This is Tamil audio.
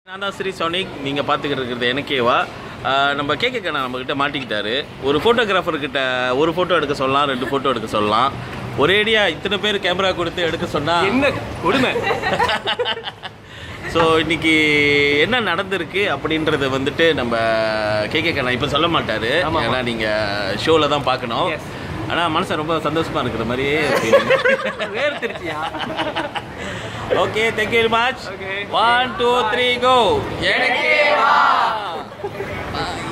நான் தான் ஸ்ரீ சோனிக் நீங்கள் பார்த்துக்கிட்டு இருக்கிறது எனக்கேவா ஆஹ் நம்ம கேட்க கண்ணா நம்மக்கிட்ட மாட்டிக்கிட்டாரு ஒரு ஃபோட்டோகிராஃபர் கிட்ட ஒரு ஃபோட்டோ எடுக்க சொல்லலாம் ரெண்டு ஃபோட்டோ எடுக்க சொல்லலாம் ஒரேடியா இத்தனை பேர் கேமரா கொடுத்து எடுக்க சொன்னால் என்ன கொடுமை ஸோ இன்னைக்கு என்ன நடந்திருக்கு அப்படின்றத வந்துட்டு நம்ம கேட்க கண்ணா இப்போ சொல்ல மாட்டாரு ஆமா, ஆமா. ஏன்னா நீங்கள் ஷோவில் தான் பார்க்கணும் Yes. ஆனால் மனசு ரொம்ப சந்தோஷமா இருக்கிற மாதிரியே feeling. வேறு திருச்சியா okay thank you very much Okay. One two three go எனக்கே வா